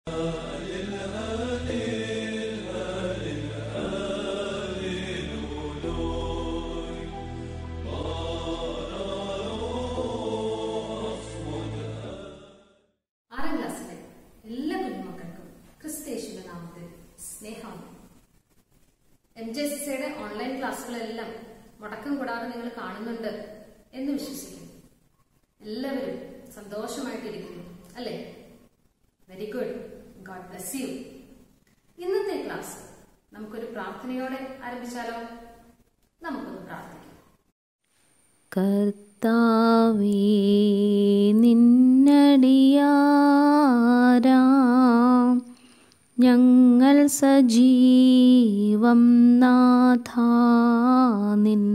ആറാം ക്ലാസ്സിലെ എല്ലാ കുഞ്ഞുമക്കൾക്കും ക്രിസ്തേശുവിന്റെ നാമത്തിൽ സ്നേഹം എം ജെ എസ് സിയുടെ ഓൺലൈൻ ക്ലാസ്സുകളെല്ലാം മുടക്കം കൂടാതെ നിങ്ങൾ കാണുന്നുണ്ട് എന്ന് വിശ്വസിക്കുന്നു എല്ലാവരും സന്തോഷമായിട്ടിരിക്കുന്നു അല്ലേ very good God bless you ഇന്നത്തെ ക്ലാസ് നമുക്കൊരു പ്രാർത്ഥനയോടെ ആരംഭിച്ചാലോ നമുക്കൊന്ന് പ്രാർത്ഥിക്കാം കർത്താവേ നിന്നടിയാരാം ഞങ്ങൾ സജീവം നാഥ നിൻ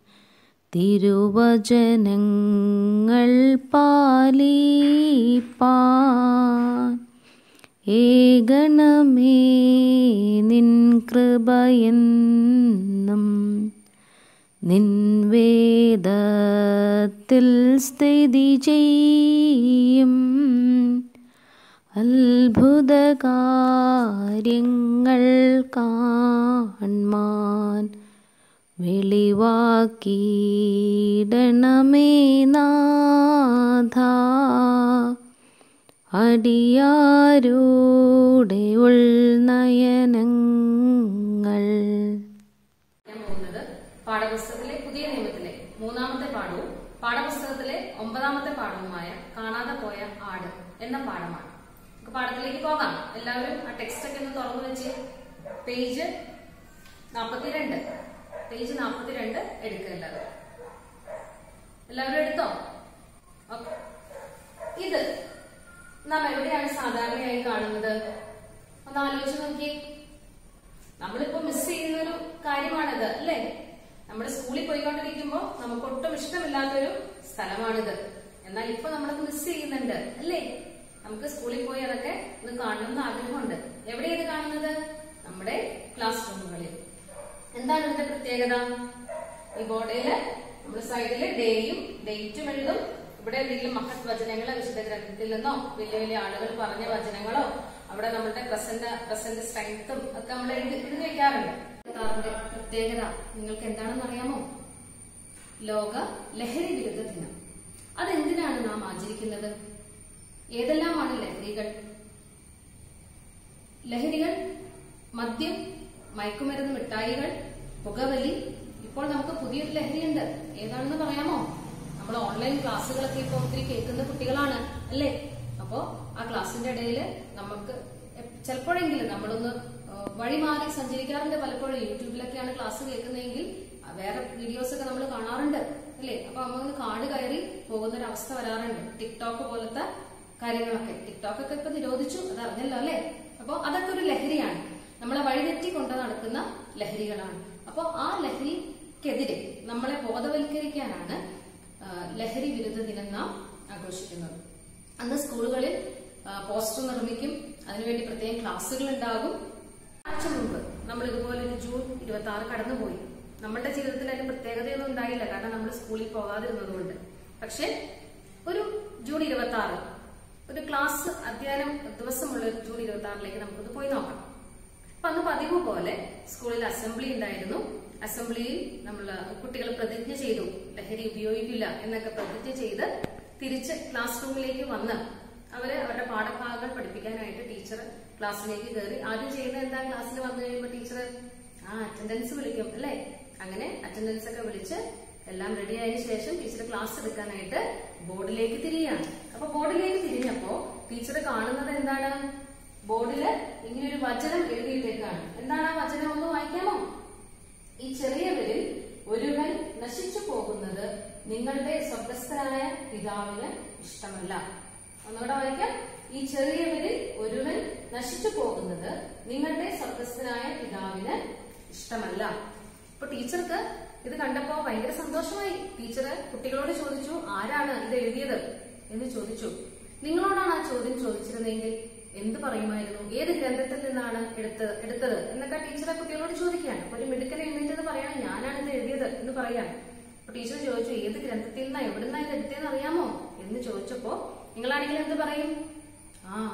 തിരുവചനങ്ങൾ പാലിപ്പാൻ ഏകണമേ നിൻ കൃപയെന്നും നിൻ വേദത്തിൽ സ്ഥിതി ചെയ്യും അത്ഭുത കാര്യങ്ങൾ കാൺമാൻ വെളിവാക്കിയിടണമേ നാഥ അടിയാരുടെ ഉൾനയനങ്ങൾ ഞാൻ പോകുന്നത് പാഠപുസ്തകത്തിലെ പുതിയ നിയമത്തിലെ മൂന്നാമത്തെ പാഠവും പാഠപുസ്തകത്തിലെ ഒമ്പതാമത്തെ പാഠവുമായ കാണാതെ പോയ ആട് എന്ന പാഠമാണ് നമുക്ക് പാഠത്തിലേക്ക് പോകാം എല്ലാവരും ആ ടെക്സ്റ്റ് ഒക്കെ ഒന്ന് തുറന്നു വെച്ച് പേജ് നാൽപ്പത്തിരണ്ട് പേജ് നാൽപ്പത്തിരണ്ട് എടുക്കുക എല്ലാവരും എല്ലാവരും എടുത്തോ ഓക്കെ ഇത് നാം എവിടെയാണ് സാധാരണയായി കാണുന്നത് ഒന്ന് ആലോചിച്ച് നോക്കിയേ നമ്മളിപ്പോ മിസ് ചെയ്യുന്ന ഒരു കാര്യമാണിത് അല്ലേ നമ്മൾ സ്കൂളിൽ പോയിക്കൊണ്ടിരിക്കുമ്പോ നമുക്ക് ഒട്ടും ഇഷ്ടമില്ലാത്തൊരു സ്ഥലമാണിത് എന്നാൽ ഇപ്പൊ നമ്മളത് മിസ് ചെയ്യുന്നുണ്ട് അല്ലേ നമുക്ക് സ്കൂളിൽ പോയി അതൊക്കെ ഒന്ന് കാണണമെന്ന് ആഗ്രഹമുണ്ട് എവിടെയാണ് കാണുന്നത് നമ്മുടെ ക്ലാസ് റൂമുകളിൽ എന്താണ് ഇതിന്റെ പ്രത്യേകത ഈ ബോർഡില് നമ്മുടെ സൈഡില് ഡേയും ഡേറ്റും എഴുതും ഇവിടെ എന്തെങ്കിലും മഹത് വചനങ്ങളോ വിശുദ്ധ ഗ്രന്ഥത്തിൽ നിന്നോ വലിയ വലിയ ആളുകൾ പറഞ്ഞ വചനങ്ങളോ അവിടെ നമ്മുടെ പ്രസന്റ് പ്രസന്റ് സ്ട്രെങ്ത്തും ഒക്കെ നമ്മൾ എഴുതി എഴുതി വെക്കാറുണ്ട് കർത്താവിന്റെ പ്രത്യേകത നിങ്ങൾക്ക് എന്താണെന്ന് അറിയാമോ ലോക ലഹരി വിരുദ്ധ ദിനം അതെന്തിനാണ് നാം ആചരിക്കുന്നത് ഏതെല്ലാമാണ് ലഹരികൾ ലഹരികൾ മദ്യം മയക്കുമരുന്ന് മിഠായികൾ പുകവലി ഇപ്പോൾ നമുക്ക് പുതിയൊരു ലഹരിയുണ്ട് ഏതാണെന്ന് പറയാമോ നമ്മൾ ഓൺലൈൻ ക്ലാസ്സുകളൊക്കെ ഇപ്പൊ ഒത്തിരി കേൾക്കുന്ന കുട്ടികളാണ് അല്ലേ അപ്പോ ആ ക്ലാസ്സിന്റെ ഇടയിൽ നമുക്ക് എപ്- ചിലപ്പോഴെങ്കിലും നമ്മളൊന്ന് ആ, വഴി മാറി സഞ്ചരിക്കാറുണ്ട് പലപ്പോഴും യൂട്യൂബിലൊക്കെയാണ് ക്ലാസ് കേൾക്കുന്നതെങ്കിൽ ആ, വേറെ വീഡിയോസ് ഒക്കെ നമ്മൾ കാണാറുണ്ട് അല്ലേ അപ്പൊ നമ്മളൊന്ന് കാട് കയറി പോകുന്ന ഒരു അവസ്ഥ വരാറുണ്ട് ടിക്ടോക്ക് പോലത്തെ കാര്യങ്ങളൊക്കെ ടിക്ടോക്ക് ഒക്കെ ഇപ്പൊ നിരോധിച്ചു അത് അറിഞ്ഞല്ലോ അല്ലേ അപ്പൊ അതൊക്കെ ഒരു ലഹരിയാണ് നമ്മളെ വഴിതെറ്റി കൊണ്ട് നടക്കുന്ന ലഹരികളാണ് അപ്പോൾ ആ ലഹരിക്കെതിരെ നമ്മളെ ബോധവൽക്കരിക്കാനാണ് ആ, ലഹരി വിരുദ്ധ ദിനം നാം ആഘോഷിക്കുന്നത് അന്ന് സ്കൂളുകളിൽ ആ, പോസ്റ്റർ നിർമ്മിക്കും അതിനുവേണ്ടി പ്രത്യേകം ക്ലാസ്സുകൾ ഉണ്ടാകും ആഴ്ച മുമ്പ് നമ്മൾ ഇതുപോലെ ഒരു ജൂൺ ഇരുപത്തി ആറ് കടന്നുപോയി നമ്മുടെ ജീവിതത്തിൽ അതിന് പ്രത്യേകതയൊന്നും ഉണ്ടായില്ല കാരണം നമ്മൾ സ്കൂളിൽ പോകാതിരുന്നതുകൊണ്ട് പക്ഷെ ഒരു ജൂൺ ഇരുപത്തി ആറ് ഒരു ക്ലാസ് അധ്യയനം ദിവസമുള്ള ഒരു ജൂൺ ഇരുപത്തി ആറിലേക്ക് നമുക്കൊന്ന് പോയി നോക്കാം അപ്പൊ അന്ന് പതിവ് പോലെ സ്കൂളിൽ അസംബ്ലി ഉണ്ടായിരുന്നു അസംബ്ലിയിൽ നമ്മൾ കുട്ടികൾ പ്രതിജ്ഞ ചെയ്തു ലഹരി ഉപയോഗിക്കില്ല എന്നൊക്കെ പ്രതിജ്ഞ ചെയ്ത് തിരിച്ച് ക്ലാസ് റൂമിലേക്ക് വന്ന് അവര് അവരുടെ പാഠഭാഗങ്ങൾ പഠിപ്പിക്കാനായിട്ട് ടീച്ചർ ക്ലാസ്സിലേക്ക് കയറി ആദ്യം ചെയ്യുന്നത് എന്താ ക്ലാസ്സിൽ വന്നു കഴിയുമ്പോൾ ടീച്ചർ ആ അറ്റൻഡൻസ് വിളിക്കും അല്ലേ അങ്ങനെ അറ്റൻഡൻസ് ഒക്കെ വിളിച്ച് എല്ലാം റെഡി ആയതിനു ശേഷം ടീച്ചർ ക്ലാസ് എടുക്കാനായിട്ട് ബോർഡിലേക്ക് തിരിയാണ് അപ്പൊ ബോർഡിലേക്ക് തിരിഞ്ഞപ്പോ ടീച്ചർ കാണുന്നത് എന്താണ് ബോർഡില് ഇങ്ങനൊരു വചനം എഴുതിയിട്ടേക്കാണ് എന്താണ് ആ വചനം ഒന്ന് വായിക്കാമോ ഈ ചെറിയവരിൽ ഒരുവൻ നശിച്ചു പോകുന്നത് നിങ്ങളുടെ സ്വർഗസ്ഥനായ പിതാവിന് ഇഷ്ടമല്ല ഒന്നുകൂടെ വായിക്കാം ഈ ചെറിയവരിൽ ഒരുവൻ നശിച്ചു പോകുന്നത് നിങ്ങളുടെ സ്വർഗസ്ഥനായ പിതാവിന് ഇഷ്ടമല്ല അപ്പൊ ടീച്ചർക്ക് ഇത് കണ്ടപ്പോ ഭയങ്കര സന്തോഷമായി ടീച്ചർ കുട്ടികളോട് ചോദിച്ചു ആരാണ് ഇത് എഴുതിയത് എന്ന് ചോദിച്ചു നിങ്ങളോടാണ് ആ ചോദ്യം ചോദിച്ചിരുന്നെങ്കിൽ എന്ത് പറയുമായിരുന്നു ഏത് ഗ്രന്ഥത്തിൽ നിന്നാണ് എടുത്ത് എടുത്തത് എന്നൊക്കെ ടീച്ചറെ കുട്ടികളോട് ചോദിക്കുകയാണ് അപ്പൊ ഒരു മിടുക്കൻ എഴുന്നേറ്റത് പറയാണ് ഞാനാണ് ഇത് എഴുതിയത് എന്ന് പറയാണ് അപ്പൊ ടീച്ചർ ചോദിച്ചു ഏത് ഗ്രന്ഥത്തിൽ നിന്നാ എവിടുന്നാ ഇത് എടുത്തതെന്ന് അറിയാമോ എന്ന് ചോദിച്ചപ്പോ നിങ്ങളാണെങ്കിൽ എന്ത് പറയും ആ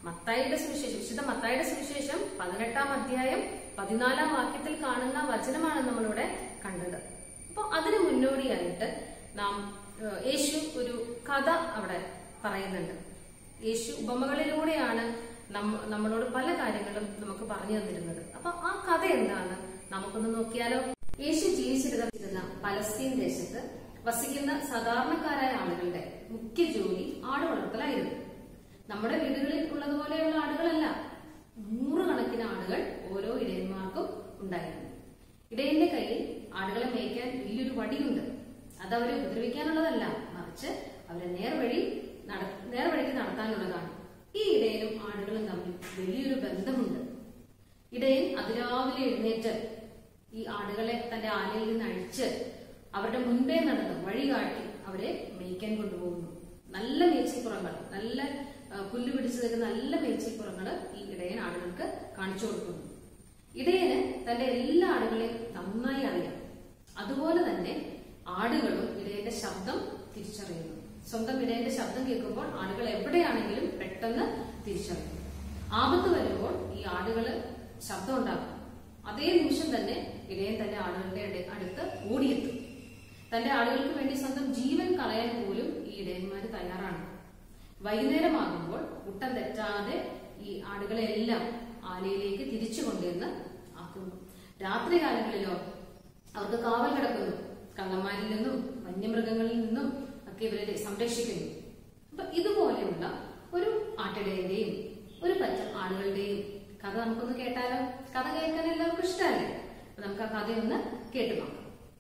മത്തായിയുടെ സുവിശേഷം വിശുദ്ധ മത്തായിയുടെ സുവിശേഷം പതിനെട്ടാം അധ്യായം പതിനാലാം വാക്യത്തിൽ കാണുന്ന വചനമാണ് നമ്മളിവിടെ കണ്ടത് അപ്പൊ അതിന് മുന്നോടിയായിട്ട് നാം ഏഹ്, യേശു ഒരു കഥ അവിടെ പറയുന്നുണ്ട് യേശു ഉപമകളിലൂടെയാണ് നമ്മ- നമ്മളോട് പല കാര്യങ്ങളും നമുക്ക് പറഞ്ഞു തന്നിരുന്നത് അപ്പൊ ആ കഥ എന്താണ് നമുക്കൊന്ന് നോക്കിയാലോ യേശു ജീവിച്ചിരുന്ന പലസ്തീൻ ദേശത്ത് വസിക്കുന്ന സാധാരണക്കാരായ ആളുകളുടെ മുഖ്യ ജോലി ആട് വളർത്തലായിരുന്നു നമ്മുടെ വീടുകളിൽ ഉള്ളതുപോലെയുള്ള ആടുകളല്ല നൂറുകണക്കിന് ആടുകൾ ഓരോ ഇടയന്മാർക്കും ഉണ്ടായിരുന്നു ഇടയന്റെ കയ്യിൽ ആടുകളെ മേയ്ക്കാൻ വലിയൊരു വടിയുണ്ട് അത് അവരെ ഉപദ്രവിക്കാനുള്ളതല്ല മറിച്ച് അവരെ നേർവഴി നട- നേർവഴിക്ക് നടത്താനുള്ളതാണ് ഈ ഇടയനും ആടുകളും തമ്മിൽ വലിയൊരു ബന്ധമുണ്ട് ഇടയൻ അതിരാവിലെ എഴുന്നേറ്റ് ഈ ആടുകളെ തന്റെ ആലയിൽ നിന്ന് അഴിച്ച് അവരുടെ മുൻപേ നടന്ന് വഴി കാട്ടി അവരെ മേയ്ക്കാൻ കൊണ്ടുപോകുന്നു നല്ല മേച്ചിപ്പുറങ്ങൾ നല്ല ആ, പുല്ല് പിടിച്ചു നിൽക്കുന്ന നല്ല മേച്ചിപ്പുറങ്ങൾ ഈ ഇടയൻ ആടുകൾക്ക് കാണിച്ചു കൊടുക്കുന്നു ഇടയന് തന്റെ എല്ലാ ആടുകളെയും നന്നായി അറിയാം അതുപോലെ തന്നെ ആടുകളും ഇടയന്റെ ശബ്ദം തിരിച്ചറിയുന്നു സ്വന്തം ഇടയന്റെ ശബ്ദം കേൾക്കുമ്പോൾ ആടുകൾ എവിടെയാണെങ്കിലും പെട്ടെന്ന് തിരിച്ചറിയും ആപത്ത് വരുമ്പോൾ ഈ ആടുകള് ശബ്ദം ഉണ്ടാക്കും അതേ നിമിഷം തന്നെ ഇടയൻ തന്റെ ആടുകളുടെ ഇട- അടുത്ത് ഓടിയെത്തും തന്റെ ആളുകൾക്ക് വേണ്ടി സ്വന്തം ജീവൻ കളയാൻ പോലും ഈ ഇടയന്മാര് തയ്യാറാണ് വൈകുന്നേരമാകുമ്പോൾ കൂട്ടം തെറ്റാതെ ഈ ആടുകളെല്ലാം ആലയിലേക്ക് തിരിച്ചു കൊണ്ടുവന്ന് ആക്കുന്നു രാത്രി കാലങ്ങളിലോ അവർക്ക് കാവൽ കിടക്കുന്നു കള്ളന്മാരിൽ നിന്നും വന്യമൃഗങ്ങളിൽ നിന്നും ഒക്കെ ഇവരെ സംരക്ഷിക്കുന്നു അപ്പൊ ഇതുപോലെയുള്ള ഒരു ആട്ടിടയന്റെയും ഒരു പറ്റ ആടുകളുടെയും കഥ നമുക്കൊന്ന് കേട്ടാലോ കഥ കേൾക്കാൻ എല്ലാവർക്കും ഇഷ്ടമല്ലേ അപ്പൊ നമുക്ക് ആ കഥയൊന്ന് കേട്ടു നോക്കാം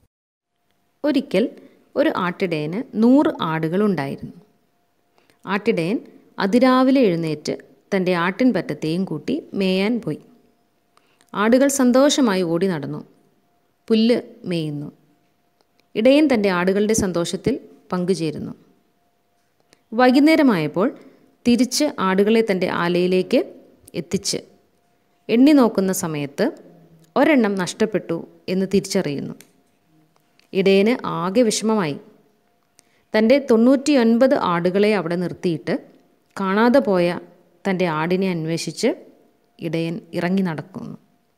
ഒരിക്കൽ ഒരു ആട്ടിടയന് നൂറ് ആടുകളുണ്ടായിരുന്നു ആട്ടിടയൻ അതിരാവിലെ എഴുന്നേറ്റ് തൻ്റെ ആട്ടിൻപറ്റത്തെയും കൂട്ടി മേയാൻ പോയി ആടുകൾ സന്തോഷമായി ഓടി നടന്നു പുല്ല് മേയുന്നു ഇടയൻ തൻ്റെ ആടുകളുടെ സന്തോഷത്തിൽ പങ്കുചേരുന്നു വൈകുന്നേരമായപ്പോൾ തിരിച്ച് ആടുകളെ തൻ്റെ ആലയിലേക്ക് എത്തിച്ച് എണ്ണി നോക്കുന്ന സമയത്ത് ഒരെണ്ണം നഷ്ടപ്പെട്ടു എന്ന് തിരിച്ചറിയുന്നു ഇടയന് ആകെ വിഷമമായി തൻ്റെ തൊണ്ണൂറ്റിയൊൻപത് ആടുകളെ അവിടെ നിർത്തിയിട്ട് കാണാതെ പോയ തൻ്റെ ആടിനെ അന്വേഷിച്ച് ഇടയൻ ഇറങ്ങി നടക്കുന്നു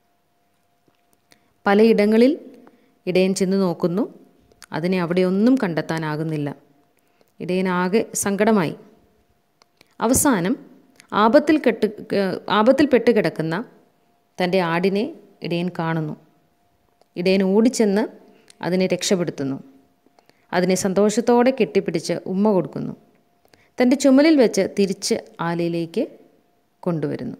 പലയിടങ്ങളിൽ ഇടയൻ ചെന്ന് നോക്കുന്നു അതിനെ അവിടെ ഒന്നും കണ്ടെത്താനാകുന്നില്ല ഇടയനാകെ സങ്കടമായി അവസാനം ആപത്തിൽ കെട്ട് ആപത്തിൽപ്പെട്ട് കിടക്കുന്ന തൻ്റെ ആടിനെ ഇടയൻ കാണുന്നു ഇടയൻ ഓടിച്ചെന്ന് അതിനെ രക്ഷപ്പെടുത്തുന്നു അതിനെ സന്തോഷത്തോടെ കെട്ടിപ്പിടിച്ച് ഉമ്മ കൊടുക്കുന്നു തൻ്റെ ചുമലിൽ വെച്ച് തിരിച്ച് ആലയിലേക്ക് കൊണ്ടുവരുന്നു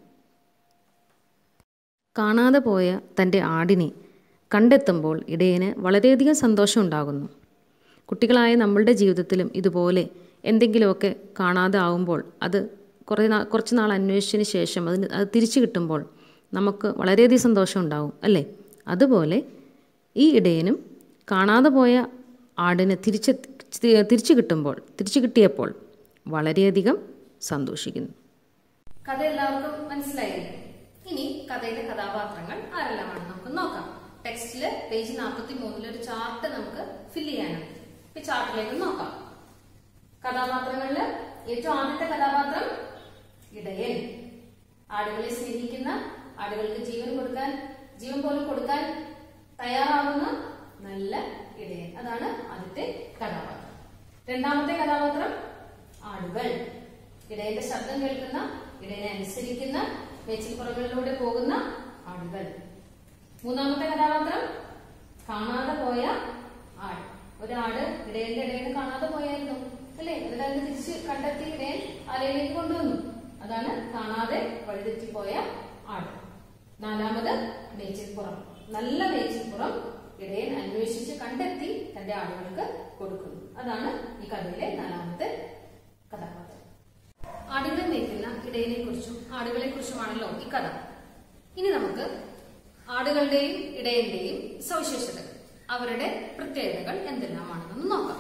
കാണാതെ പോയ തൻ്റെ ആടിനെ കണ്ടെത്തുമ്പോൾ ഇടയന് വളരെയധികം സന്തോഷം ഉണ്ടാകുന്നു കുട്ടികളായ നമ്മളുടെ ജീവിതത്തിലും ഇതുപോലെ എന്തെങ്കിലുമൊക്കെ കാണാതെ ആവുമ്പോൾ അത് കുറേ നാൾ കുറച്ച് നാൾ അന്വേഷിച്ചതിന് ശേഷം അതിന് അത് തിരിച്ചു കിട്ടുമ്പോൾ നമുക്ക് വളരെയധികം സന്തോഷം ഉണ്ടാവും അല്ലേ അതുപോലെ ഈ ഇടയനും കാണാതെ പോയ ആടിനെ തിരിച്ച് തിരിച്ചു കിട്ടുമ്പോൾ തിരിച്ചു കിട്ടിയപ്പോൾ വളരെയധികം സന്തോഷിക്കുന്നു കഥ എല്ലാവർക്കും മനസ്സിലായില്ലേ ഇനി കഥയിലെ കഥാപാത്രങ്ങൾ ആരെല്ലാമാണെന്ന് നമുക്ക് നോക്കാം ടെക്സ്റ്റില് പേജ് നാൽപ്പത്തി മൂന്നിൽ ഒരു ചാർട്ട് നമുക്ക് ഫില്ല് ചെയ്യാനുണ്ട് ഈ ചാർട്ടിലേക്ക് നോക്കാം കഥാപാത്രങ്ങളില് ഏറ്റവും ആദ്യത്തെ കഥാപാത്രം ഇടയൻ ആടുകളെ സ്നേഹിക്കുന്ന ആടുകൾക്ക് ജീവൻ കൊടുക്കാൻ ജീവൻ പോലും കൊടുക്കാൻ തയ്യാറാവുന്ന നല്ല ഇടയൻ അതാണ് ആദ്യത്തെ കഥാപാത്രം രണ്ടാമത്തെ കഥാപാത്രം ആടുകൾ ഇടയന്റെ ശബ്ദം കേൾക്കുന്ന ഇടയനെ അനുസരിക്കുന്ന മേച്ചിൽപ്പുറങ്ങളിലൂടെ പോകുന്ന ആടുകൾ മൂന്നാമത്തെ കഥാപാത്രം കാണാതെ പോയ ആട് ഒരാട് ഇടയന്റെ ഇടയിൽ കാണാതെ പോയായിരുന്നു അല്ലേ എന്നിട്ട് അതിനെ തിരിച്ച് കണ്ടെത്തി ഇടയൻ ആലയിലേക്ക് കൊണ്ടുവന്നു അതാണ് കാണാതെ വഴിതെറ്റിപ്പോയ ആട് നാലാമത് മേച്ചിൽപ്പുറം നല്ല മേച്ചിൽപ്പുറം ഇടയൻ അന്വേഷിച്ച് കണ്ടെത്തി തന്റെ ആടുകൾക്ക് കൊടുക്കുന്നു അതാണ് ഈ കഥയിലെ നാലാമത്തെ കഥാപാത്രം ആടുകളെ മേയ്ക്കുന്ന ഇടയനെ കുറിച്ചും ആടുകളെ കുറിച്ചുമാണല്ലോ ഈ കഥ ഇനി നമുക്ക് ആടുകളുടെയും ഇടയന്റെയും സവിശേഷതകൾ അവരുടെ പ്രത്യേകതകൾ എന്തെല്ലാമാണെന്ന് നോക്കാം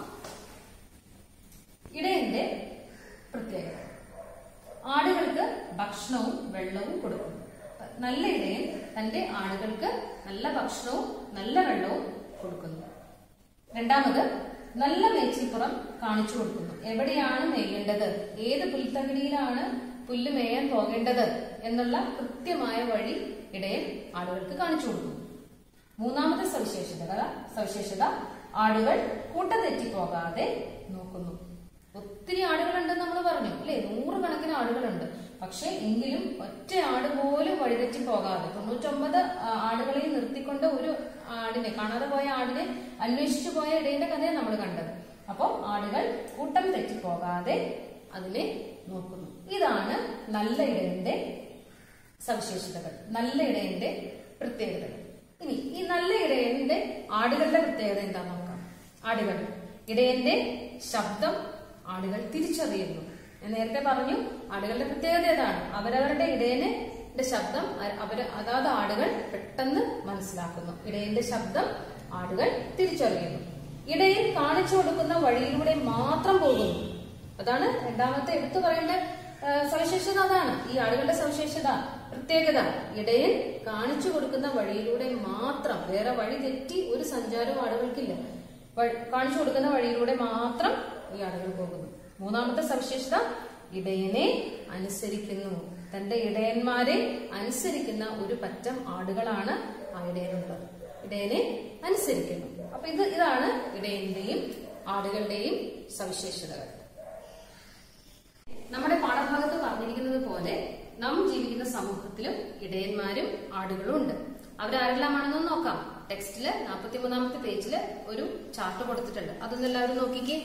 ഇടയന്റെ പ്രത്യേകത ആടുകൾക്ക് ഭക്ഷണവും വെള്ളവും കൊടുക്കുന്നു നല്ല ഇടയൻ തന്റെ ആടുകൾക്ക് നല്ല ഭക്ഷണവും നല്ല വെള്ളവും കൊടുക്കുന്നു രണ്ടാമത് നല്ല മേച്ചിൽപ്പുറം കാണിച്ചു കൊടുക്കുന്നു എവിടെയാണ് മേയേണ്ടത് ഏത് പുൽത്തകിടിയിലാണ് പുല്ല് മേയാൻ പോകേണ്ടത് എന്നുള്ള കൃത്യമായ വഴി ഇടയൻ ആടുകൾക്ക് കാണിച്ചു കൊടുക്കുന്നു മൂന്നാമത്തെ സവിശേഷത സവിശേഷത ആടുകൾ കൂട്ടം തെറ്റിപ്പോകാതെ നോക്കുന്നു ഒത്തിരി ആടുകളുണ്ടെന്ന് നമ്മൾ പറഞ്ഞു അല്ലെ നൂറുകണക്കിന് ആടുകളുണ്ട് പക്ഷെ എങ്കിലും ഒറ്റ ആട് പോലും വഴിതെറ്റി പോകാതെ തൊണ്ണൂറ്റൊമ്പത് ആ, ആടുകളെയും നിർത്തിക്കൊണ്ട് ഒരു ആടിനെ കാണാതെ പോയ ആടിനെ അന്വേഷിച്ചു പോയ ഇടയുടെ കഥയെ നമ്മൾ കണ്ടത് അപ്പോൾ ആടുകൾ കൂട്ടം തെറ്റിപ്പോകാതെ അതിനെ നോക്കുന്നു ഇതാണ് നല്ല ഇടയന്റെ സവിശേഷതകൾ നല്ല ഇടയന്റെ പ്രത്യേകതകൾ ഇനി ഈ നല്ല ഇടയന്റെ ആടുകളുടെ പ്രത്യേകത എന്താന്ന് നോക്കാം ആടുകൾ ഇടയന്റെ ശബ്ദം ആടുകൾ തിരിച്ചറിയുന്നു ഞാൻ നേരത്തെ പറഞ്ഞു ആടുകളുടെ പ്രത്യേകത ഏതാണ് അവരവരുടെ ഇടയനെ ന്റെ ശബ്ദം അ- അവര് അതാത് ആടുകൾ പെട്ടെന്ന് മനസ്സിലാക്കുന്നു ഇടയന്റെ ശബ്ദം ആടുകൾ തിരിച്ചറിയുന്നു ഇടയൻ കാണിച്ചു കൊടുക്കുന്ന വഴിയിലൂടെ മാത്രം പോകുന്നു അതാണ് രണ്ടാമത്തെ എടുത്തു പറയേണ്ട ആ, സവിശേഷത അതാണ് ഈ ആടുകളുടെ സവിശേഷത പ്രത്യേകത ഇടയൻ കാണിച്ചു കൊടുക്കുന്ന വഴിയിലൂടെ മാത്രം വേറെ വഴി തെറ്റി ഒരു സഞ്ചാരവും ആടുകൾക്കില്ല വഴി- കാണിച്ചു കൊടുക്കുന്ന വഴിയിലൂടെ മാത്രം ഈ ആടുകൾ പോകുന്നു മൂന്നാമത്തെ സവിശേഷത ഇടയനെ അനുസരിക്കുന്നു തന്റെ ഇടയന്മാരെ അനുസരിക്കുന്ന ഒരു പറ്റം ആടുകളാണ് ആ ഇടയനുള്ളത് ഇടയനെ അനുസരിക്കുന്നു അപ്പൊ ഇത് ഇതാണ് ഇടയന്റെയും ആടുകളുടെയും സവിശേഷതകൾ നമ്മുടെ പാഠഭാഗത്ത് പറഞ്ഞിരിക്കുന്നത് പോലെ നാം ജീവിക്കുന്ന സമൂഹത്തിലും ഇടയന്മാരും ആടുകളും ഉണ്ട് അവരാരെല്ലാമാണെന്ന് നോക്കാം ടെക്സ്റ്റില് നാൽപ്പത്തി മൂന്നാമത്തെ പേജില് ഒരു ചാർട്ട് കൊടുത്തിട്ടുണ്ട് അതൊന്നും എല്ലാവരും നോക്കിക്കേ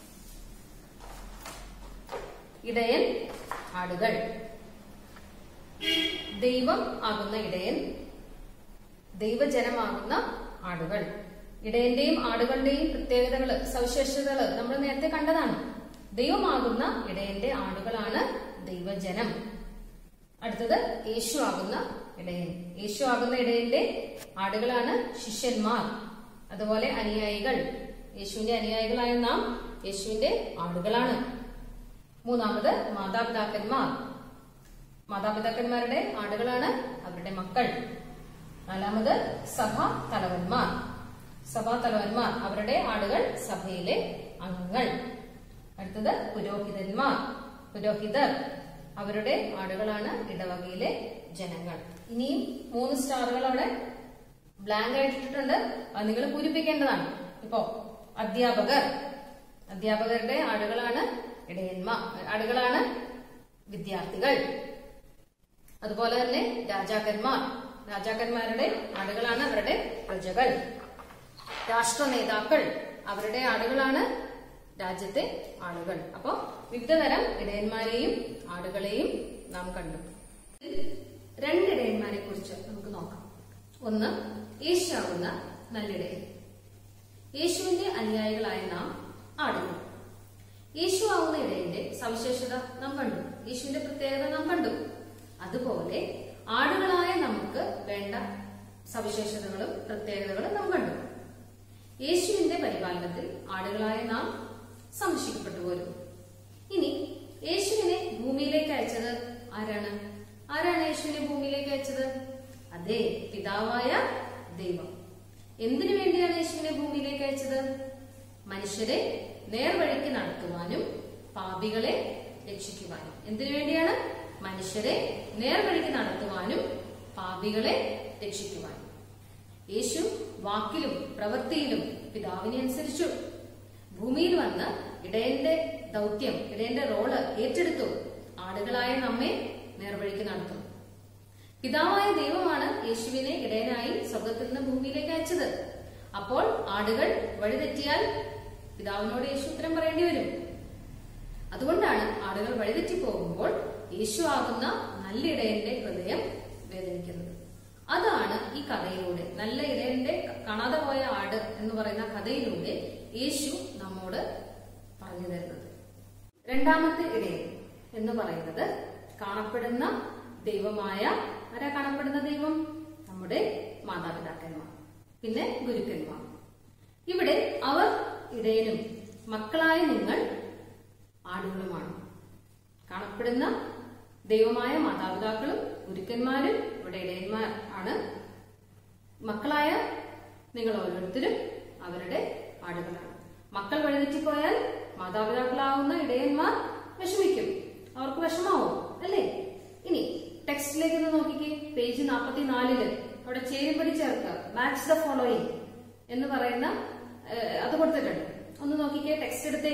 ഇടയൻ ആടുകൾ ദൈവം ആകുന്ന ഇടയൻ ദൈവജനമാകുന്ന ആടുകൾ ഇടയന്റെയും ആടുകളുടെയും പ്രത്യേകതകള് സവിശേഷതകള് നമ്മൾ നേരത്തെ കണ്ടതാണ് ദൈവമാകുന്ന ഇടയന്റെ ആടുകളാണ് ദൈവജനം അടുത്തത് യേശു ആകുന്ന ഇടയൻ യേശു ആകുന്ന ഇടയന്റെ ആടുകളാണ് ശിഷ്യന്മാർ അതുപോലെ അനുയായികൾ യേശുവിന്റെ അനുയായികളായ നാം യേശുവിന്റെ ആടുകളാണ് മൂന്നാമത് മാതാപിതാക്കന്മാർ മാതാപിതാക്കന്മാരുടെ ആടുകളാണ് അവരുടെ മക്കൾ നാലാമത് സഭ തലവന്മാർ സഭാ തലവന്മാർ അവരുടെ ആടുകൾ സഭയിലെ അംഗങ്ങൾ അടുത്തത് പുരോഹിതന്മാർ പുരോഹിതർ അവരുടെ ആടുകളാണ് ഇടവകയിലെ ജനങ്ങൾ ഇനിയും മൂന്ന് സ്റ്റാറുകൾ അവിടെ ബ്ലാങ്ക് ആയിട്ടിട്ടുണ്ട് അത് നിങ്ങൾ പൂരിപ്പിക്കേണ്ടതാണ് ഇപ്പോ അധ്യാപകർ അധ്യാപകരുടെ ആടുകളാണ് ഇടയന്മാർ ആടുകളാണ് വിദ്യാർത്ഥികൾ അതുപോലെ തന്നെ രാജാക്കന്മാർ രാജാക്കന്മാരുടെ ആടുകളാണ് അവരുടെ പ്രജകൾ രാഷ്ട്ര നേതാക്കൾ അവരുടെ ആടുകളാണ് രാജ്യത്തെ ആളുകൾ അപ്പോ വിവിധ തരം ഇടയന്മാരെയും ആടുകളെയും നാം കണ്ടു രണ്ട് ഇടയന്മാരെ കുറിച്ച് നമുക്ക് നോക്കാം ഒന്ന് യേശുവാകുന്ന നല്ലിടയൻ യേശുവിന്റെ അനുയായികളായ നാം ആടുകൾ യേശു ആവുന്ന ഇടയന്റെ സവിശേഷത നാം കണ്ടു യേശുവിന്റെ പ്രത്യേകത നാം കണ്ടു അതുപോലെ ആടുകളായ നമുക്ക് വേണ്ട സവിശേഷതകളും പ്രത്യേകതകളും നാം കണ്ടു യേശുവിന്റെ പരിപാലനത്തിൽ ആടുകളായ നാം സംരക്ഷിക്കപ്പെട്ടു പോരും ഇനി യേശുവിനെ ഭൂമിയിലേക്ക് അയച്ചത് ആരാണ് ആരാണ് യേശുവിനെ ഭൂമിയിലേക്ക് അയച്ചത് അതെ പിതാവായ ദൈവം എന്തിനു വേണ്ടിയാണ് യേശുവിനെ ഭൂമിയിലേക്ക് അയച്ചത് മനുഷ്യരെ നേർവഴിക്ക് നടത്തുവാനും പാപികളെ രക്ഷിക്കുവാനും എന്തിനു വേണ്ടിയാണ് മനുഷ്യരെ നേർവഴിക്ക് നടത്തുവാനും പാപികളെ രക്ഷിക്കുവാനും യേശു വാക്കിലും പ്രവൃത്തിയിലും പിതാവിനെ അനുസരിച്ചു ഭൂമിയിൽ വന്ന് ഇടയന്റെ ദൗത്യം ഇടയന്റെ റോള് ഏറ്റെടുത്തു ആടുകളായ നമ്മെ നേർവഴിക്ക് നടത്തും പിതാവായ ദൈവമാണ് യേശുവിനെ ഇടയനായി സ്വർഗത്തിൽ നിന്ന് ഭൂമിയിലേക്ക് അയച്ചത് അപ്പോൾ ആടുകൾ വഴിതെറ്റിയാൽ പിതാവിനോട് യേശു ഉത്തരം പറയേണ്ടി വരും അതുകൊണ്ടാണ് ആടുകൾ വഴിതെറ്റി പോകുമ്പോൾ യേശു ആകുന്ന നല്ല ഇടയന്റെ ഹൃദയം വേദനിക്കുന്നത് അതാണ് ഈ കഥയിലൂടെ നല്ല ഇടയന്റെ കാണാതെ പോയ ആട് എന്ന് പറയുന്ന കഥയിലൂടെ യേശു നമ്മോട് പറഞ്ഞു തരുന്നത് രണ്ടാമത്തെ ഇടയൻ എന്ന് പറയുന്നത് കാണപ്പെടുന്ന ദൈവമായ ആരാ കാണപ്പെടുന്ന ദൈവം നമ്മുടെ മാതാപിതാക്കന്മാർ പിന്നെ ഗുരുക്കന്മാർ ഇവിടെ അവർ ഇടയനും മക്കളായ നിങ്ങൾ ആടുകളുമാണ് കാണപ്പെടുന്ന ദൈവമായ മാതാപിതാക്കളും ഗുരുക്കന്മാരും ഇവിടെ ഇടയന്മാർ ആണ് മക്കളായ നിങ്ങൾ ഓരോരുത്തരും അവരുടെ ആടുകളാണ് മക്കൾ വഴിതെറ്റിപ്പോയാൽ മാതാപിതാക്കളാവുന്ന ഇടയന്മാർ വിഷമിക്കും അവർക്ക് വിഷമാവും അല്ലേ ഇനി ടെക്സ്റ്റിലേക്ക് ഒന്ന് നോക്കിക്കേ പേജ് നാൽപ്പത്തിനാലില് അവിടെ ചേരുപടി ചേർക്കുക മാച്ച് ദ ഫോളോയിങ് എന്ന് പറയുന്ന ഏഹ്, അത് കൊടുത്തിട്ടുണ്ട് ഒന്ന് നോക്കിക്കേ ടെക്സ്റ്റ് എടുത്തേ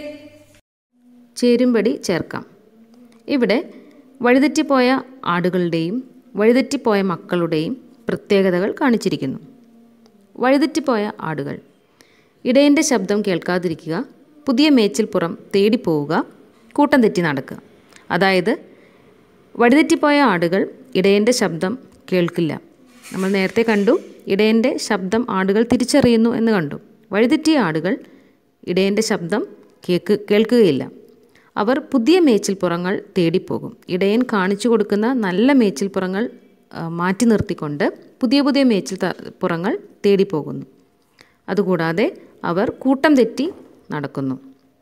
ചേരുംപടി ചേർക്കാം ഇവിടെ വഴിതെറ്റിപ്പോയ ആടുകളുടെയും വഴിതെറ്റിപ്പോയ മക്കളുടെയും പ്രത്യേകതകൾ കാണിച്ചിരിക്കുന്നു വഴിതെറ്റിപ്പോയ ആടുകൾ ഇടയൻ്റെ ശബ്ദം കേൾക്കാതിരിക്കുക പുതിയ മേച്ചിൽപ്പുറം തേടിപ്പോവുക കൂട്ടം തെറ്റി നടക്കുക അതായത് വഴിതെറ്റിപ്പോയ ആടുകൾ ഇടയൻ്റെ ശബ്ദം കേൾക്കില്ല നമ്മൾ നേരത്തെ കണ്ടു ഇടയൻ്റെ ശബ്ദം ആടുകൾ തിരിച്ചറിയുന്നു എന്ന് കണ്ടു വഴിതെറ്റിയ ആടുകൾ ഇടയൻ്റെ ശബ്ദം കേക്ക് കേൾക്കുകയില്ല അവർ പുതിയ മേച്ചിൽപ്പുറങ്ങൾ തേടിപ്പോകും ഇടയൻ കാണിച്ചു കൊടുക്കുന്ന നല്ല മേച്ചിൽപ്പുറങ്ങൾ ആ, മാറ്റി നിർത്തിക്കൊണ്ട് പുതിയ പുതിയ മേച്ചിൽ ത- പുറങ്ങൾ തേടിപ്പോകുന്നു അതുകൂടാതെ അവർ കൂട്ടം തെറ്റി നടക്കുന്നു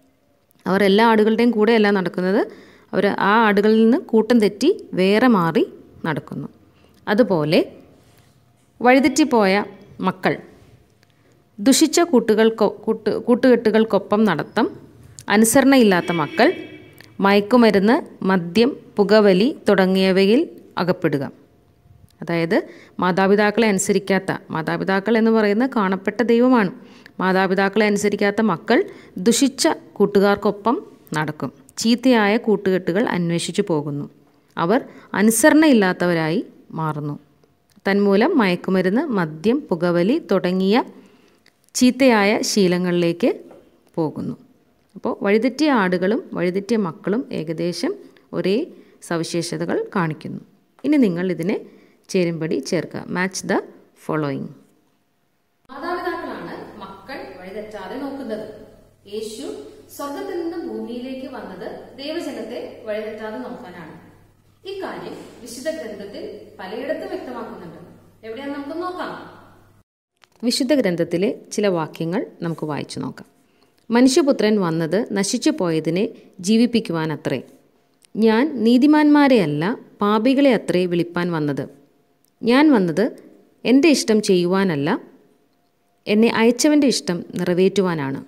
അവർ എല്ലാ ആടുകളുടെയും കൂടെയല്ല നടക്കുന്നത് അവർ ആ ആടുകളിൽ നിന്ന് കൂട്ടം തെറ്റി വേറെ മാറി നടക്കുന്നു അതുപോലെ വഴിതെറ്റിപ്പോയ മക്കൾ ദുഷിച്ച കൂട്ടുകൾക്കൊ കൂട്ട് കൂട്ടുകെട്ടുകൾക്കൊപ്പം നടത്തം അനുസരണയില്ലാത്ത മക്കൾ മയക്കുമരുന്ന് മദ്യം പുകവലി തുടങ്ങിയവയിൽ അകപ്പെടുക അതായത് മാതാപിതാക്കളെ അനുസരിക്കാത്ത മാതാപിതാക്കൾ എന്ന് പറയുന്ന കാണപ്പെട്ട ദൈവമാണ് മാതാപിതാക്കളെ അനുസരിക്കാത്ത മക്കൾ ദുഷിച്ച കൂട്ടുകാർക്കൊപ്പം നടക്കും ചീത്തയായ കൂട്ടുകെട്ടുകൾ അന്വേഷിച്ചു പോകുന്നു അവർ അനുസരണയില്ലാത്തവരായി മാറുന്നു തന്മൂലം മയക്കുമരുന്ന് മദ്യം പുകവലി തുടങ്ങിയ ചീത്തയായ ശീലങ്ങളിലേക്ക് പോകുന്നു അപ്പോൾ വഴിതെറ്റിയ ആടുകളും വഴിതെറ്റിയ മക്കളും ഏകദേശം ഒരേ സവിശേഷതകൾ കാണിക്കുന്നു ഇനി നിങ്ങൾ ഇതിനെ ചേരുംപടി ചേർക്കുക മാച്ച് ദ ഫോളോയിങ് മാതാപിതാക്കളാണ് മക്കൾ വഴിതെറ്റാതെ നോക്കുന്നത് യേശു സ്വർഗത്തിൽ നിന്ന് ഭൂമിയിലേക്ക് വന്നത് ദൈവജനത്തെ വഴിതെറ്റാതെ നോക്കാനാണ് ഇക്കാര്യം വിശുദ്ധ ഗ്രന്ഥത്തിൽ പലയിടത്തും വ്യക്തമാക്കുന്നുണ്ട് എവിടെയാന്ന് നമുക്ക് നോക്കാം വിശുദ്ധ ഗ്രന്ഥത്തിലെ ചില വാക്യങ്ങൾ നമുക്ക് വായിച്ചു നോക്കാം മനുഷ്യപുത്രൻ വന്നത് നശിച്ചു പോയതിനെ ജീവിപ്പിക്കുവാനത്രേ ഞാൻ നീതിമാന്മാരെയല്ല പാപികളെ അത്രേ വിളിപ്പാൻ വന്നത് ഞാൻ വന്നത് എൻ്റെ ഇഷ്ടം ചെയ്യുവാനല്ല എന്നെ അയച്ചവൻ്റെ ഇഷ്ടം നിറവേറ്റുവാനാണ്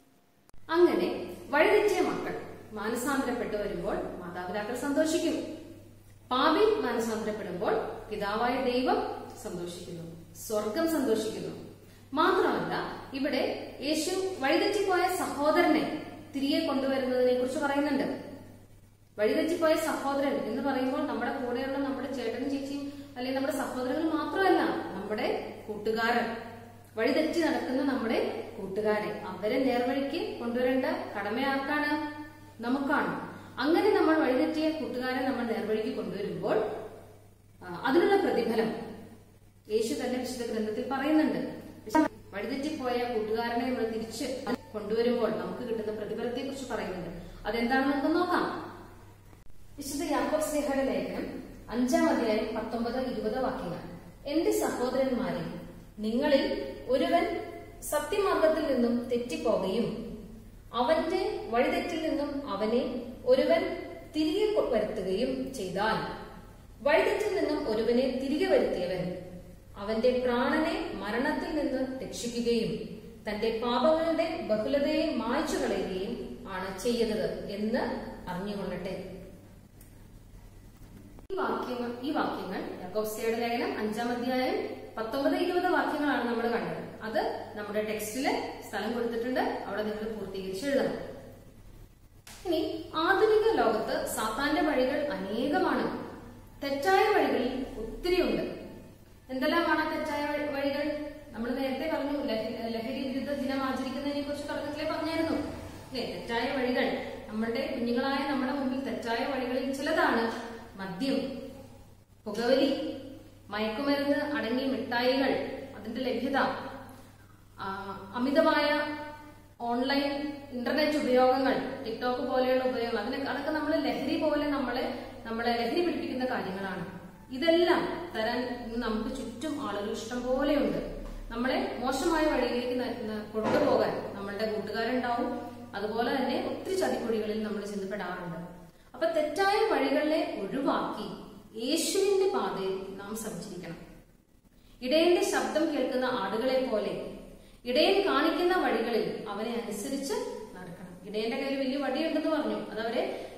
അങ്ങനെ വഴിതെറ്റിയ മക്കൾ മാനസാന്തരപ്പെട്ടു വരുമ്പോൾ മാതാപിതാക്കൾ സന്തോഷിക്കും പാപി മാനസാന്തരപ്പെടുമ്പോൾ പിതാവായ ദൈവം സന്തോഷിക്കുന്നു സ്വർഗം സന്തോഷിക്കുന്നു മാത്രമല്ല ഇവിടെ യേശു വഴിതെറ്റിപ്പോയ സഹോദരനെ തിരികെ കൊണ്ടുവരുന്നതിനെ കുറിച്ച് പറയുന്നുണ്ട് വഴിതെറ്റിപ്പോയ സഹോദരൻ എന്ന് പറയുമ്പോൾ നമ്മുടെ കൂടെയുള്ള നമ്മുടെ ചേട്ടനും ചേച്ചിയും അല്ലെങ്കിൽ നമ്മുടെ സഹോദരങ്ങൾ മാത്രമല്ല നമ്മുടെ കൂട്ടുകാരൻ വഴിതെറ്റി നടക്കുന്ന നമ്മുടെ കൂട്ടുകാരെ അവരെ നേർവഴിക്ക് കൊണ്ടുവരേണ്ട കടമ ആർക്കാണ് നമുക്കാണ് അങ്ങനെ നമ്മൾ വഴിതെറ്റിയ കൂട്ടുകാരെ നമ്മൾ നേർവഴിക്ക് കൊണ്ടുവരുമ്പോൾ ആ, അതിനുള്ള പ്രതിഫലം യേശു തന്നെ വിശുദ്ധ ഗ്രന്ഥത്തിൽ പറയുന്നുണ്ട് വഴിതെറ്റിപ്പോയ കൂട്ടുകാരനെ നമ്മൾ തിരിച്ച് കൊണ്ടുവരുമ്പോൾ നമുക്ക് കിട്ടുന്ന പ്രതിഫലത്തെ കുറിച്ച് പറയുന്നുണ്ട് അതെന്താണെന്ന് നമുക്ക് നോക്കാം വിശുദ്ധ യാക്കോബ് സ്നേഹയുടെ ലേഖനം അഞ്ചാം അധ്യായം പത്തൊമ്പത് ഇരുപത് വാക്യങ്ങൾ എന്റെ സഹോദരന്മാരെ നിങ്ങളിൽ ഒരുവൻ സത്യമാർഗത്തിൽ നിന്നും തെറ്റിപ്പോകുകയും അവന്റെ വഴിതെറ്റിൽ നിന്നും അവനെ ഒരുവൻ തിരികെ കൊ- വരുത്തുകയും ചെയ്താൽ വഴിതെറ്റിൽ നിന്നും ഒരുവനെ തിരികെ വരുത്തിയവൻ അവന്റെ പ്രാണനെ മരണത്തിൽ നിന്ന് രക്ഷിക്കുകയും തന്റെ പാപങ്ങളുടെ ബഹുലതയെ മായ്ച്ചു കളയുകയും ആണ് ചെയ്യുന്നത് എന്ന് അറിഞ്ഞുകൊള്ളട്ടെ ഈ വാക്യങ്ങൾ ഈ വാക്യങ്ങൾ യാക്കോബ്സ്കയുടെ ലേഖനം അഞ്ചാം അധ്യായം പത്തൊമ്പത് ഇരുപത് വാക്യങ്ങളാണ് നമ്മൾ കണ്ടത് അത് നമ്മുടെ ടെക്സ്റ്റില് സ്ഥലം കൊടുത്തിട്ടുണ്ട് അവിടെ നിങ്ങൾ പൂർത്തീകരിച്ച് എഴുതണം ഇനി ആധുനിക ലോകത്ത് സാത്താന്റെ വഴികൾ അനേകമാണ് തെറ്റായ വഴികളിൽ ഒത്തിരിയുണ്ട് എന്തെല്ലാമാണ് ആ തെറ്റായ വഴി- വഴികൾ നമ്മൾ നേരത്തെ പറഞ്ഞു ലഹ- ലഹരി വിരുദ്ധ ദിനം ആചരിക്കുന്നതിനെ കുറിച്ച് തുടക്കത്തിലേ പറഞ്ഞായിരുന്നു അല്ലേ തെറ്റായ വഴികൾ നമ്മളുടെ കുഞ്ഞുങ്ങളായ നമ്മുടെ മുമ്പിൽ തെറ്റായ വഴികളിൽ ചിലതാണ് മദ്യം പുകവലി മയക്കുമരുന്ന് അടങ്ങിയ മിഠായികൾ അതിന്റെ ലഭ്യത ആ, അമിതമായ ഓൺലൈൻ ഇന്റർനെറ്റ് ഉപയോഗങ്ങൾ ടിക്ടോക്ക് പോലെയുള്ള ഉപയോഗങ്ങൾ അതിനൊക്കെ അതൊക്കെ നമ്മൾ ലഹരി പോലെ നമ്മളെ നമ്മളെ ലഹരി പിടിപ്പിക്കുന്ന കാര്യങ്ങളാണ് ഇതെല്ലാം തരാൻ ഇന്ന് നമുക്ക് ചുറ്റും ആളുകൾ ഇഷ്ടം പോലെയുണ്ട് നമ്മളെ മോശമായ വഴിയിലേക്ക് ന- ന- കൊണ്ടുപോകാൻ നമ്മളുടെ കൂട്ടുകാരുണ്ടാവും അതുപോലെ തന്നെ ഒത്തിരി ചതിക്കുഴികളിൽ നമ്മൾ ചെന്നപ്പെടാറുണ്ട് അപ്പൊ തെറ്റായ വഴികളെ ഒഴിവാക്കി യേശുവിന്റെ പാതയിൽ നാം സഞ്ചരിക്കണം ഇടയന്റെ ശബ്ദം കേൾക്കുന്ന ആടുകളെ പോലെ ഇടയൻ കാണിക്കുന്ന വഴികളിൽ അവനെ അനുസരിച്ച് നടക്കണം ഇടയന്റെ കയ്യിൽ വലിയ വടിയുണ്ടെന്ന് പറഞ്ഞു അതവരെ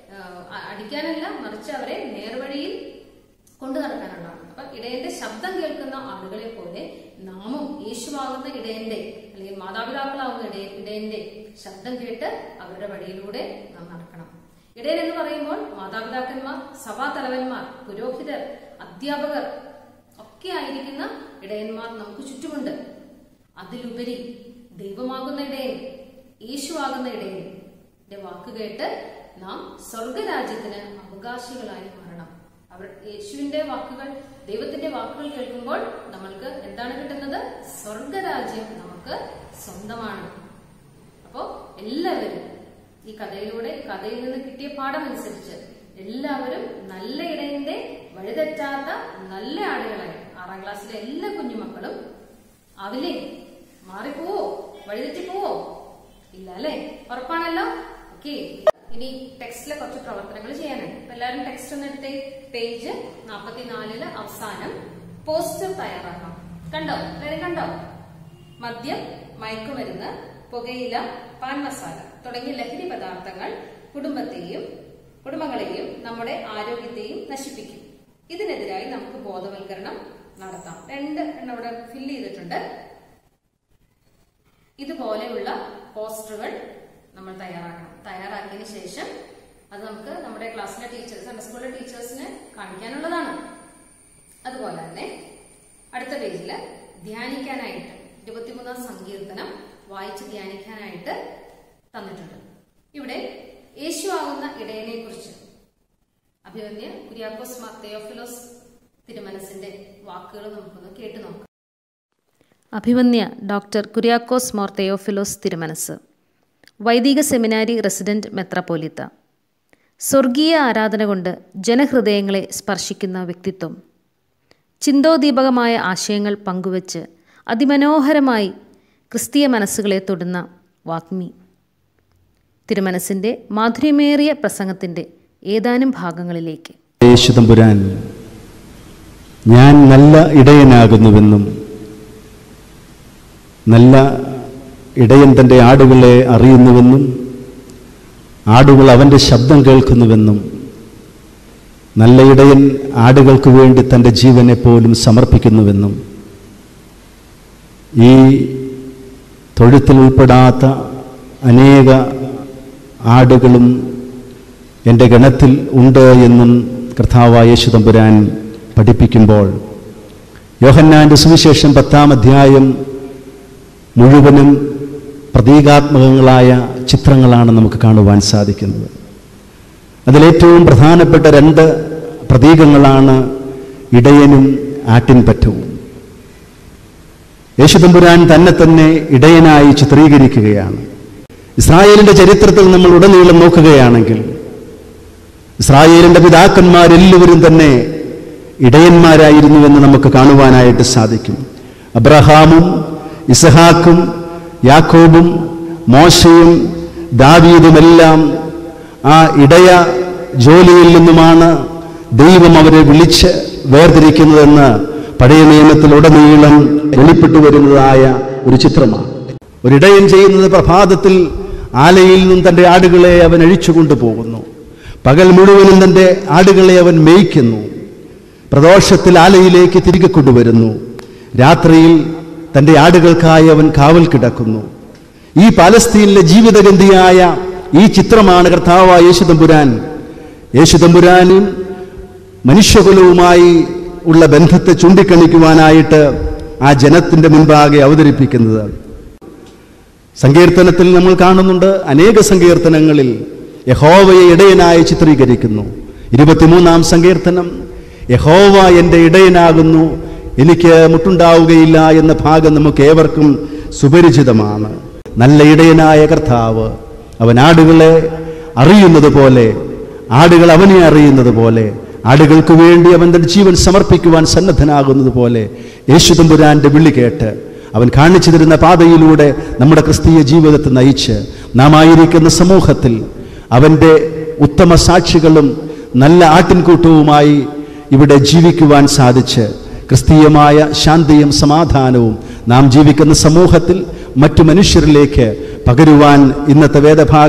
ആ, അടിക്കാനല്ല മറിച്ച് അവരെ നേർവഴിയിൽ കൊണ്ടു നടക്കാനുള്ളതാണ് അപ്പൊ ഇടയന്റെ ശബ്ദം കേൾക്കുന്ന ആളുകളെ പോലെ നാമും യേശുവാകുന്ന ഇടയന്റെ അല്ലെങ്കിൽ മാതാപിതാക്കളാവുന്ന ഇടയ ഇടയന്റെ ശബ്ദം കേട്ട് അവരുടെ വഴിയിലൂടെ നാം നടക്കണം ഇടയൻ എന്ന് പറയുമ്പോൾ മാതാപിതാക്കന്മാർ സഭാ തലവന്മാർ പുരോഹിതർ അധ്യാപകർ ഒക്കെ ആയിരിക്കുന്ന ഇടയന്മാർ നമുക്ക് ചുറ്റുമുണ്ട് അതിലുപരി ദൈവമാകുന്ന ഇടയൻ യേശുവാകുന്ന ഇടയന്റെ വാക്ക് കേട്ട് നാം സ്വർഗരാജ്യത്തിന് അവകാശികളായി മാറണം അവർ യേശുവിന്റെ വാക്കുകൾ ദൈവത്തിന്റെ വാക്കുകൾ കേൾക്കുമ്പോൾ നമ്മൾക്ക് എന്താണ് കിട്ടുന്നത് സ്വർഗരാജ്യം നമുക്ക് സ്വന്തമാണ് അപ്പോ എല്ലാവരും ഈ കഥയിലൂടെ കഥയിൽ നിന്ന് കിട്ടിയ പാഠം അനുസരിച്ച് എല്ലാവരും നല്ല ഇടയന്റെ വഴിതെറ്റാത്ത നല്ല ആളുകളായി ആറാം ക്ലാസ്സിലെ എല്ലാ കുഞ്ഞുമക്കളും ആവില്ലേ മാറിപ്പോവോ വഴിതെറ്റി പോവോ ഇല്ല അല്ലേ ഉറപ്പാണല്ലോ ഓക്കെ ഇനി ടെക്സ്റ്റിലെ കുറച്ച് പ്രവർത്തനങ്ങൾ ചെയ്യാനുണ്ട് അപ്പൊ എല്ലാവരും ടെക്സ്റ്റ് ഒന്ന് എടുത്തേ പേജ് നാൽപ്പത്തിനാലില് അവസാനം പോസ്റ്റർ തയ്യാറാക്കാം കണ്ടോ എല്ലാവരും കണ്ടോ മദ്യം മയക്കുമരുന്ന് പുകയില പാൻ മസാല തുടങ്ങിയ ലഹരി പദാർത്ഥങ്ങൾ കുടുംബത്തെയും കുടുംബങ്ങളെയും നമ്മുടെ ആരോഗ്യത്തെയും നശിപ്പിക്കും ഇതിനെതിരായി നമുക്ക് ബോധവൽക്കരണം നടത്താം രണ്ട് എണ്ണം ഇവിടെ ഫില്ല് ചെയ്തിട്ടുണ്ട് ഇതുപോലെയുള്ള പോസ്റ്ററുകൾ നമ്മൾ തയ്യാറാക്കണം തയ്യാറാക്കിയതിന് ശേഷം അത് നമുക്ക് നമ്മുടെ ക്ലാസ്സിലെ ടീച്ചേഴ്സ് സൺഡേ സ്കൂളിലെ ടീച്ചേഴ്സിന് കാണിക്കാനുള്ളതാണ് അതുപോലെ തന്നെ അടുത്ത പേജിൽ ധ്യാനിക്കാനായിട്ട് ഇരുപത്തിമൂന്നാം സങ്കീർത്തനം വായിച്ച് ധ്യാനിക്കാനായിട്ട് തന്നിട്ടുണ്ട് ഇവിടെ യേശു ആകുന്ന ഇടയനെ കുറിച്ച് അഭിമന്യ കുര്യാക്കോസ് മാർ തെയോഫിലോസ് തിരുമനസിന്റെ വാക്കുകൾ നമുക്കൊന്ന് കേട്ടു നോക്കാം അഭിമന്യ ഡോക്ടർ കുര്യാക്കോസ് മോർ തെയോഫിലോസ് തിരുമനസ് വൈദിക സെമിനാരി റെസിഡന്റ് മെത്രപ്പോലിത്ത സ്വർഗീയ ആരാധന കൊണ്ട് ജനഹൃദയങ്ങളെ സ്പർശിക്കുന്ന വ്യക്തിത്വം ചിന്തോദീപകമായ ആശയങ്ങൾ പങ്കുവച്ച് അതിമനോഹരമായി ക്രിസ്തീയ മനസ്സുകളെ തൊടുന്ന വാഗ്മി തിരുമനസിൻ്റെ മാധുര്യമേറിയ പ്രസംഗത്തിൻ്റെ ഏതാനും ഭാഗങ്ങളിലേക്ക് യേശുതമ്പുരാൻ ഞാൻ നല്ല ഇടയനാകുന്നുവെന്നും നല്ല ഇടയൻ തൻ്റെ ആടുകളെ അറിയുന്നുവെന്നും ആടുകൾ അവൻ്റെ ശബ്ദം കേൾക്കുന്നുവെന്നും നല്ല ഇടയൻ ആടുകൾക്ക് വേണ്ടി തൻ്റെ ജീവനെ പോലും സമർപ്പിക്കുന്നുവെന്നും ഈ തൊഴുത്തിൽ ഉൾപ്പെടാത്ത അനേക ആടുകളും എൻ്റെ ഗണത്തിൽ ഉണ്ട് എന്നും കർത്താവായ യേശുതമ്പുരാൻ പഠിപ്പിക്കുമ്പോൾ യോഹന്നാൻ്റെ സുവിശേഷം പത്താം അധ്യായം മുഴുവനും പ്രതീകാത്മകങ്ങളായ ചിത്രങ്ങളാണ് നമുക്ക് കാണുവാൻ സാധിക്കുന്നത് അതിലേറ്റവും പ്രധാനപ്പെട്ട രണ്ട് പ്രതീകങ്ങളാണ് ഇടയനും ആട്ടിൻപറ്റവും യേശുതമ്പുരാൻ തന്നെ തന്നെ ഇടയനായി ചിത്രീകരിക്കുകയാണ് ഇസ്രായേലിന്റെ ചരിത്രത്തിൽ നമ്മൾ ഉടനീളം നോക്കുകയാണെങ്കിൽ ഇസ്രായേലിന്റെ പിതാക്കന്മാരെല്ലാവരും തന്നെ ഇടയന്മാരായിരുന്നുവെന്ന് നമുക്ക് കാണുവാനായിട്ട് സാധിക്കും അബ്രഹാമും ഇസഹാക്കും യാക്കോബും മോശയും ദാവീദുമെല്ലാം ആ ഇടയ ജോലിയിൽ നിന്നുമാണ് ദൈവം അവരെ വിളിച്ച് വേർതിരിക്കുന്നതെന്ന് പഴയ നിയമത്തിലുടനീളം വെളിപ്പെട്ടു വരുന്നതായ ഒരു ചിത്രമാണ് ഒരിടയൻ ചെയ്യുന്നത് പ്രഭാതത്തിൽ ആലയിൽ നിന്നും തൻ്റെ ആടുകളെ അവൻ അഴിച്ചു കൊണ്ടുപോകുന്നു പകൽ മുഴുവനും തൻ്റെ ആടുകളെ അവൻ മേയ്ക്കുന്നു പ്രദോഷത്തിൽ ആലയിലേക്ക് തിരികെ കൊണ്ടുവരുന്നു രാത്രിയിൽ തൻ്റെ ആടുകൾക്കായി അവൻ കാവൽ കിടക്കുന്നു ഈ പാലസ്തീനിലെ ജീവിതഗന്ധിയായ ഈ ചിത്രമാണ് കർത്താവായ യേശുതമ്പുരാൻ യേശുതമ്പുരാനും മനുഷ്യകുലവുമായി ഉള്ള ബന്ധത്തെ ചൂണ്ടിക്കാണിക്കുവാനായിട്ട് ആ ജനത്തിൻ്റെ മുൻപാകെ അവതരിപ്പിക്കുന്നത് സങ്കീർത്തനത്തിൽ നമ്മൾ കാണുന്നുണ്ട് അനേക സങ്കീർത്തനങ്ങളിൽ യഹോവയെ ഇടയനായി ചിത്രീകരിക്കുന്നു ഇരുപത്തിമൂന്നാം സങ്കീർത്തനം യഹോവ എൻ്റെ ഇടയനാകുന്നു എനിക്ക് മുട്ടുണ്ടാവുകയില്ല എന്ന ഭാഗം നമുക്ക് ഏവർക്കും സുപരിചിതമാണ് നല്ല ഇടയനായ കർത്താവ് അവൻ ആടുകളെ അറിയുന്നത് പോലെ ആടുകൾ അവനെ അറിയുന്നത് പോലെ ആടുകൾക്ക് വേണ്ടി അവൻ തന്റെ ജീവൻ സമർപ്പിക്കുവാൻ സന്നദ്ധനാകുന്നത് പോലെ യേശുതമ്പുരാന്റെ വിളി കേട്ട് അവൻ കാണിച്ചു തരുന്ന പാതയിലൂടെ നമ്മുടെ ക്രിസ്തീയ ജീവിതത്തെ നയിച്ച് നാം ആയിരിക്കുന്ന സമൂഹത്തിൽ അവൻ്റെ ഉത്തമ സാക്ഷികളും നല്ല ആട്ടിൻകൂട്ടവുമായി ഇവിടെ ജീവിക്കുവാൻ സാധിച്ച് ക്രിസ്തീയമായ ശാന്തിയും സമാധാനവും നാം ജീവിക്കുന്ന സമൂഹത്തിൽ മറ്റു മനുഷ്യരിലേക്ക് പകരുവാൻ ഇന്നത്തെ വേദഭാഗം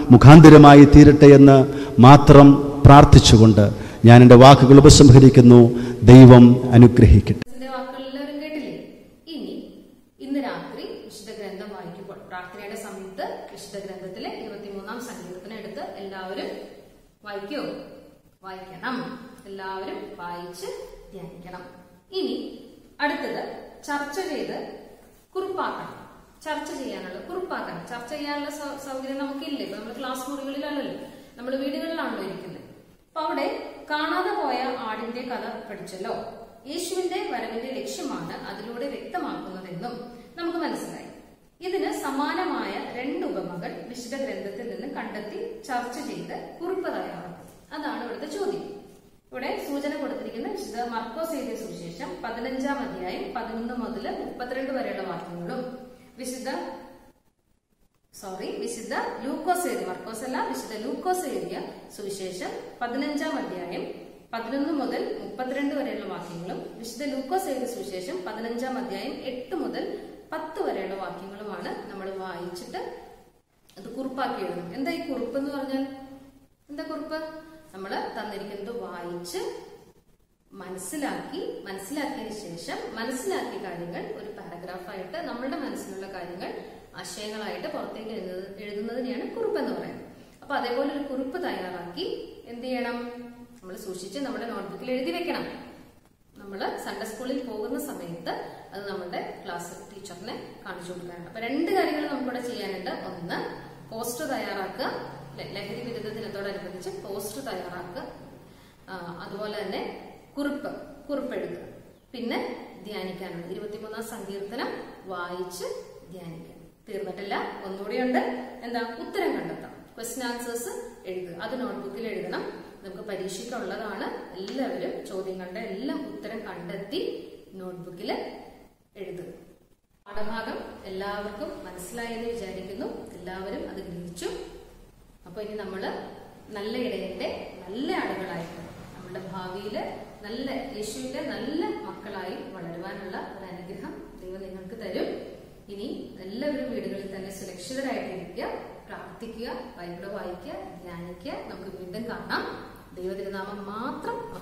മുഖാന്തിരമായി തീരട്ടെ എന്ന് മാത്രം പ്രാർത്ഥിച്ചുകൊണ്ട് ഞാൻ എൻ്റെ വാക്കുകൾ ഉപസംഹരിക്കുന്നു ദൈവം അനുഗ്രഹിക്കട്ടെ ഇതിന്റെ വാക്കുകൾ എല്ലാവരും കേട്ടില്ലേ ഇനി ഇന്ന് രാത്രി വിശുദ്ധ ഗ്രന്ഥം വായിക്കുമ്പോൾ പ്രാർത്ഥനയുടെ സമയത്ത് വിശുദ്ധ ഗ്രന്ഥത്തിലെ ഇരുപത്തിമൂന്നാം സങ്കീർത്തനം എടുത്ത് എല്ലാവരും വായിക്കോ വായിക്കണം എല്ലാവരും വായിച്ച് ധ്യാനിക്കണം ഇനി അടുത്തത് ചർച്ച ചെയ്ത് കുറിപ്പാക്കണം ചർച്ച ചെയ്യാനുള്ള കുറിപ്പാക്കണം ചർച്ച ചെയ്യാനുള്ള സൗ- സൗകര്യം നമുക്കില്ല ഇപ്പൊ നമ്മൾ ക്ലാസ് മുറികളിലല്ലല്ലോ നമ്മൾ വീടുകളിലാണല്ലോ ഇരിക്കുന്നത് അപ്പൊ അവിടെ കാണാതെ പോയ ആടിന്റെ കഥ പഠിച്ചല്ലോ യേശുവിന്റെ വരവിന്റെ ലക്ഷ്യമാണ് അതിലൂടെ വ്യക്തമാക്കുന്നതെന്നും നമുക്ക് മനസ്സിലായി ഇതിന് സമാനമായ രണ്ട് ഉപമകൾ വിശുദ്ധ ഗ്രന്ഥത്തിൽ നിന്ന് കണ്ടെത്തി ചർച്ച ചെയ്ത് കുറിപ്പ് തയ്യാറാക്കും അതാണ് ഇവിടുത്തെ ചോദ്യം ഇവിടെ സൂചന കൊടുത്തിരിക്കുന്ന വിശുദ്ധ മർക്കോസ് എഴുതിയ സുവിശേഷം പതിനഞ്ചാം അധ്യായം പതിനൊന്ന് മുതൽ മുപ്പത്തിരണ്ട് വരെയുള്ള വാക്യങ്ങളും വിശുദ്ധ സോറി വിശുദ്ധ ലൂക്കോസ് എഴുതിയ മർക്കോസ് അല്ല വിശുദ്ധ ലൂക്കോസ് എഴുതിയ സുവിശേഷം പതിനഞ്ചാം അധ്യായം പതിനൊന്ന് മുതൽ മുപ്പത്തിരണ്ട് വരെയുള്ള വാക്യങ്ങളും വിശുദ്ധ ലൂക്കോസ് എഴുതിയ സുവിശേഷം പതിനഞ്ചാം അധ്യായം എട്ട് മുതൽ പത്ത് വരെയുള്ള വാക്യങ്ങളുമാണ് നമ്മൾ വായിച്ചിട്ട് അത് കുറിപ്പാക്കി എഴുതണം എന്താ ഈ കുറിപ്പ് എന്ന് പറഞ്ഞാൽ എന്താ കുറിപ്പ് നമ്മൾ തന്നിരിക്കുന്നത് വായിച്ച് മനസ്സിലാക്കി മനസ്സിലാക്കിയതിന് ശേഷം മനസ്സിലാക്കിയ കാര്യങ്ങൾ ഒരു പാരഗ്രാഫായിട്ട് നമ്മളുടെ മനസ്സിലുള്ള കാര്യങ്ങൾ ആശയങ്ങളായിട്ട് പുറത്തേക്ക് എഴുതുന്നത് എഴുതുന്നതിനെയാണ് കുറിപ്പ് എന്ന് പറയുന്നത് അപ്പൊ അതേപോലെ ഒരു കുറിപ്പ് തയ്യാറാക്കി എന്ത് ചെയ്യണം നമ്മൾ സൂക്ഷിച്ച് നമ്മുടെ നോട്ട്ബുക്കിൽ എഴുതി വെക്കണം നമ്മൾ സൺഡേ സ്കൂളിൽ പോകുന്ന സമയത്ത് അത് നമ്മുടെ ക്ലാസ് ടീച്ചറിനെ കാണിച്ചു കൊടുക്കാനുണ്ട് അപ്പൊ രണ്ട് കാര്യങ്ങൾ നമുക്കിവിടെ ചെയ്യാനുണ്ട് ഒന്ന് പോസ്റ്റർ തയ്യാറാക്കുക ല- ലഹരി വിരുദ്ധ ദിനത്തോടനുബന്ധിച്ച് പോസ്റ്റർ തയ്യാറാക്കുക ആ, അതുപോലെ തന്നെ കുറിപ്പ് കുറിപ്പ് എഴുതുക പിന്നെ ധ്യാനിക്കാനുണ്ട് ഇരുപത്തിമൂന്നാം സങ്കീർത്തനം വായിച്ച് ധ്യാനിക്കുക തീർന്നിട്ടില്ല ഒന്നുകൂടിയുണ്ട് എന്താ ഉത്തരം കണ്ടെത്താം ക്വസ്റ്റ്യൻ ആൻസേഴ്സ് എഴുതുക അത് നോട്ട്ബുക്കിൽ എഴുതണം നമുക്ക് പരീക്ഷയ്ക്കുള്ളതാണ് എല്ലാവരും ചോദ്യങ്ങളുടെ എല്ലാം ഉത്തരം കണ്ടെത്തി നോട്ട്ബുക്കിൽ എഴുതുക പാഠഭാഗം എല്ലാവർക്കും മനസ്സിലായെന്ന് വിചാരിക്കുന്നു എല്ലാവരും അത് ഗ്രഹിച്ചു അപ്പൊ ഇനി നമ്മള് നല്ല ഇടയന്റെ നല്ല ആളുകളായിട്ട് നമ്മുടെ ഭാവിയിൽ നല്ല യേശുവിന്റെ നല്ല മക്കളായി വളരുവാനുള്ള ഒരു അനുഗ്രഹം ദൈവം നിങ്ങൾക്ക് തരും ഇനി എല്ലാവരും വീടുകളിൽ തന്നെ സുരക്ഷിതരായിട്ടിരിക്കുക പ്രാർത്ഥിക്കുക ബൈബിള് വായിക്കുക ധ്യാനിക്കുക നമുക്ക് വീണ്ടും കാണാം ദൈവതിരുനാമം മാത്രം